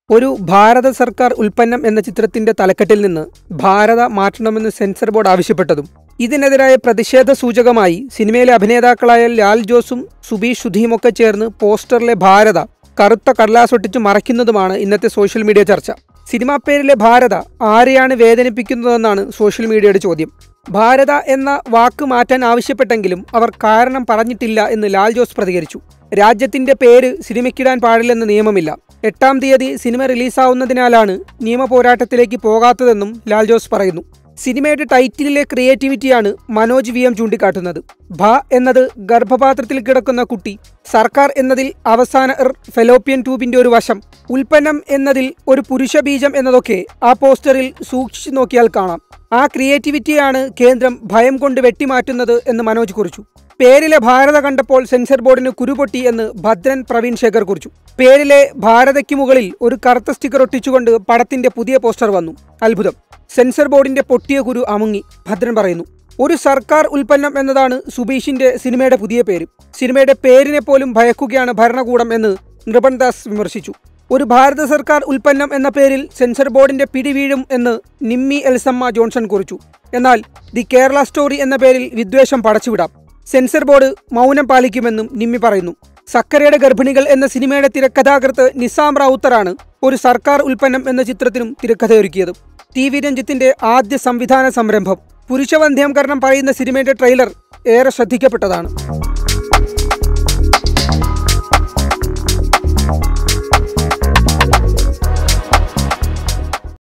ഒരു ഭാരത സർക്കാർ ഉൽപ്പന്നം എന്ന ചിത്രത്തിന്റെ തലക്കെട്ടിൽ നിന്ന് ഭാരത മാറ്റണമെന്ന് സെൻസർ ബോർഡ് ആവശ്യപ്പെട്ടതും ഇതിനെതിരായ പ്രതിഷേധ സൂചകമായി സിനിമയിലെ അഭിനേതാക്കളായ ലാൽ ജോസും സുബീഷ് സുധീമൊക്കെ ചേർന്ന് പോസ്റ്ററിലെ ഭാരത കറുത്ത കടലാസൊട്ടിച്ച് മറയ്ക്കുന്നതുമാണ് ഇന്നത്തെ സോഷ്യൽ മീഡിയ ചർച്ച സിനിമാ പേരിലെ ഭാരത ആരെയാണ് വേദനിപ്പിക്കുന്നതെന്നാണ് സോഷ്യൽ മീഡിയയുടെ ചോദ്യം ഭാരത എന്ന വാക്ക് മാറ്റാൻ ആവശ്യപ്പെട്ടെങ്കിലും അവർ കാരണം പറഞ്ഞിട്ടില്ല എന്ന് ലാൽ ജോസ് പ്രതികരിച്ചു രാജ്യത്തിന്റെ പേര് സിനിമയ്ക്കിടാൻ പാടില്ലെന്ന് നിയമമില്ല എട്ടാം തീയതി സിനിമ റിലീസാവുന്നതിനാലാണ് നിയമ പോരാട്ടത്തിലേക്ക് പോകാത്തതെന്നും ലാൽ ജോസ് പറയുന്നു സിനിമയുടെ ടൈറ്റിലിലെ ക്രിയേറ്റിവിറ്റിയാണ് മനോജ് വി എം ചൂണ്ടിക്കാട്ടുന്നത് ഭ എന്നത് ഗർഭപാത്രത്തിൽ കിടക്കുന്ന കുട്ടി സർക്കാർ എന്നതിൽ അവസാന ഇർ ഫെലോപ്പിയൻ ട്യൂബിന്റെ ഒരു വശം ഉൽപ്പന്നം എന്നതിൽ ഒരു പുരുഷ ബീജം എന്നതൊക്കെ ആ പോസ്റ്ററിൽ സൂക്ഷിച്ചു നോക്കിയാൽ കാണാം ആ ക്രിയേറ്റിവിറ്റിയാണ് കേന്ദ്രം ഭയം കൊണ്ട് വെട്ടിമാറ്റുന്നത് എന്ന് മനോജ് കുറിച്ചു പേരിലെ ഭാരത കണ്ടപ്പോൾ സെൻസർ ബോർഡിന് കുരുപൊട്ടി എന്ന് ഭദ്രൻ പ്രവീൺ ശേഖർ കുറിച്ചു പേരിലെ ഭാരതയ്ക്ക് മുകളിൽ ഒരു കറുത്ത സ്റ്റിക്കർ ഒട്ടിച്ചുകൊണ്ട് പടത്തിന്റെ പുതിയ പോസ്റ്റർ വന്നു അത്ഭുതം സെൻസർ ബോർഡിന്റെ പൊട്ടിയ കുരു അമുങ്ങി ഭദ്രൻ പറയുന്നു ഒരു സർക്കാർ ഉൽപ്പന്നം എന്നതാണ് സുബീഷിന്റെ സിനിമയുടെ പുതിയ പേര് സിനിമയുടെ പേരിനെ പോലും ഭയക്കുകയാണ് ഭരണകൂടം എന്ന് നൃപൻ ദാസ് വിമർശിച്ചു ഒരു ഭാരത സർക്കാർ ഉൽപ്പന്നം എന്ന പേരിൽ സെൻസർ ബോർഡിന്റെ പിടി വീഴും എന്ന് നിമ്മി എൽസമ്മ ജോൺസൺ കുറിച്ചു എന്നാൽ ദി കേരള സ്റ്റോറി എന്ന പേരിൽ വിദ്വേഷം പടച്ചുവിടാം സെൻസർ ബോർഡ് മൗനം പാലിക്കുമെന്നും നിമ്മി പറയുന്നു സക്കരയുടെ ഗർഭിണികൾ എന്ന സിനിമയുടെ തിരക്കഥാകൃത്ത് നിസാം റാവുത്തറാണ് ഒരു സർക്കാർ ഉൽപ്പന്നം എന്ന ചിത്രത്തിനും തിരക്കഥയൊരുക്കിയത് ടി വി രഞ്ജിത്തിന്റെ ആദ്യ സംവിധാന സംരംഭം പുരുഷവന്ധ്യംകരണം പറയുന്ന സിനിമയുടെ ട്രെയിലർ ഏറെ ശ്രദ്ധിക്കപ്പെട്ടതാണ്